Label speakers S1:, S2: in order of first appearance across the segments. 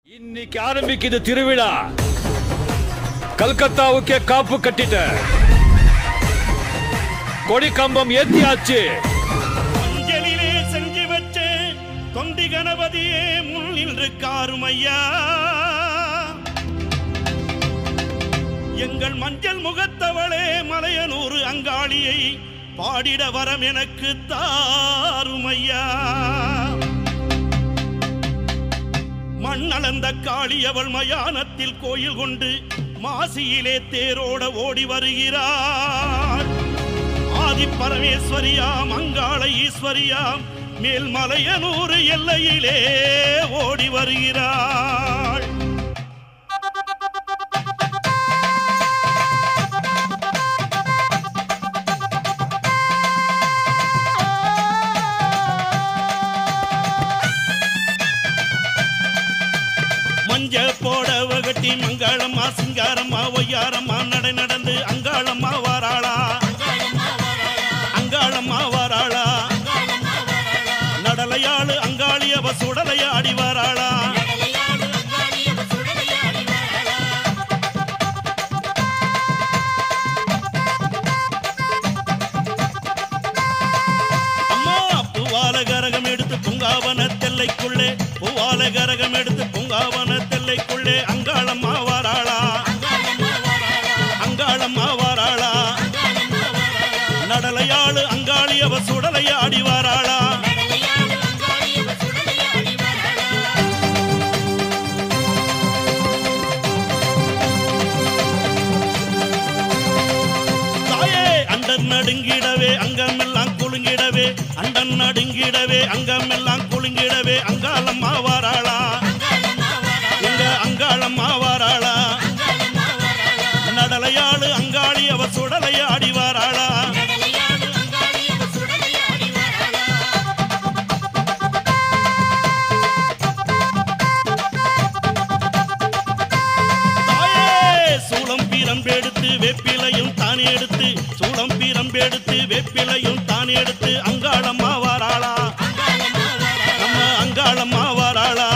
S1: இன்னைக்கு ஆரம்பிக்குது திருவிழா கல்கத்தாவுக்கே காப்பு கட்டிட்ட கொடி கம்பம் ஏத்தியாச்சு
S2: அஞ்சலிலே செஞ்சு வச்சே தொந்தி கணபதியே முன் நின்று காருமையா எங்கள் மஞ்சள் முகத்தவளே மலையனூர் அங்காளியை பாடிட வரம் எனக்கு தாருமையா மண்ணளந்த காளி அவள் மயானத்தில் கோயில் கொண்டு மாசியிலே தேரோட ஓடி வருகிறார் ஆதி பரமேஸ்வரியாம் அங்காள ஈஸ்வரியாம் மேல்மலையனூர் எல்லையிலே ஓடி வருகிறாள் மஞ்ச போடவ கட்டி மங்களம்மா சிங்காரம்மா ஒய்யாரம்மா நடை நடந்து அங்காளம்மா வாராளா அங்காளம்மா வாராளா நடலையாளு அங்காளி அவ சுடலையாடி வாராளா அம்மா பூவால கரகம் எடுத்து பூங்காவன தெல்லைக்குள்ளே பூவால கரகம் எடுத்து பூங்காவன தெல்லைக்குள்ளே அங்காளம்மா வாராளா அங்காளம்மா வாராளா நடலையாளு அங்காளி அவ சுடலையாடி வாராளா தாயே அண்டன் நடுங்கிடவே அங்கமெல்லாம் குலுங்கிடவே அண்டன் நடுங்கிடவே அங்கமெல்லாம் குலுங்கிடவே அங்காளம்மா வாராளா எங்க அங்காளம்மா வாராளா நடலையாளு அங்காளி அவ சுடலையாடி வாராளா தாயே சூளம் பீரம்பெடுத்து வெப்பிலையும் தானே எடுத்து சூளம் பீரம்பெடுத்து வெப்பிலையும் தானே எடுத்து அங்காளம்மா வாராளா நம்ம அங்காளம்மா வாராளா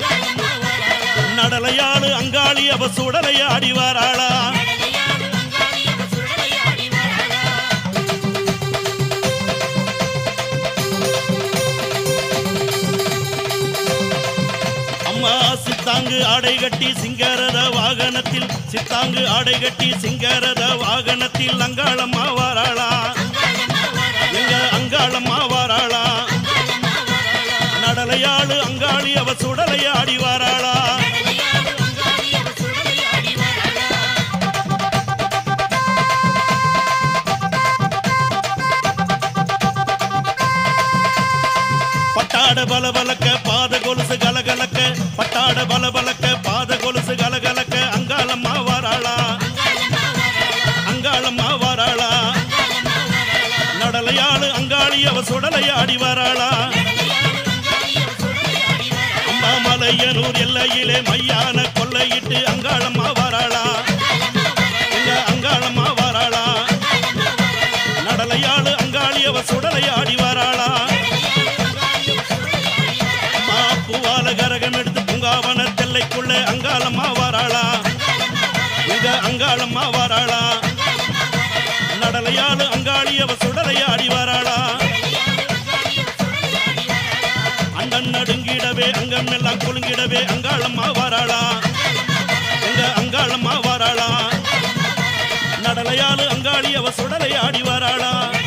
S2: நடலையாளு அங்காளி அவ சுடலையாடி வாராளா அம்மா சித்தாங்கு ஆடை கட்டி சிங்காரத வாகனத்தில் சித்தாங்கு ஆடை கட்டி சிங்காரத வாகனத்தில் அங்காளம்மா வாராளா எங்க அங்காளம்மா வாராளா நடலையாளு அங்காளி அவ சுடலையாடி வாராளா பட்டாட பலபலக்க பாத கொலுசு கலகலக்க பட்டாட பலபலக்க பாத கொலுசு கலகலக்க அங்காளம்மா வாராளா அங்காளம்மா வாராளா நடலையாளு அங்காளி அவ சுடலையாடி வாராளா அம்மாமலையனூர் எல்லையிலே மையான கொள்ளையிட்டு அங்காளம்மா வாராளா எங்க அங்காளம்மா வாராளா நடலையாளு அங்காளி அவ சுடலையாடி வாராளா அம்மா பூவால கரகம் எடுத்து பூங்காவன தெல்லைக்குள்ளே அங்காளம்மா வாராளா எங்க அங்காளம்மா வாராளா நடலையாளு அங்காளி அவ சுடலையாடி வாராளா அண்டன் நடுங்கிடவே அங்கம் எல்லாம் குலுங்கிடவே அங்காளம்மா வாராளா எங்க அங்காளம்மா வாராளா நடலையாளு அங்காளி அவ சுடலையாடி வாராளா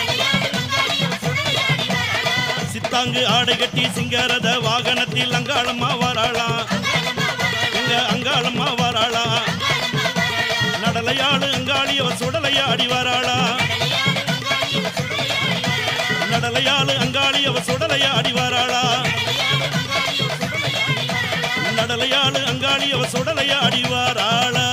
S2: சித்தாங்கு ஆடை கட்டி சிங்காரத வாகனத்தில் அங்காளம்மா வாராளா எங்க அங்காளம்மா வாராளா நடலையாளு அங்காளி அவ சுடலையாடி வாராளா நடலையாளு அங்காளி அவ சுடலையாடி வாராளா நடலையாளு அங்காளி அவ சுடலையாடி வாராளா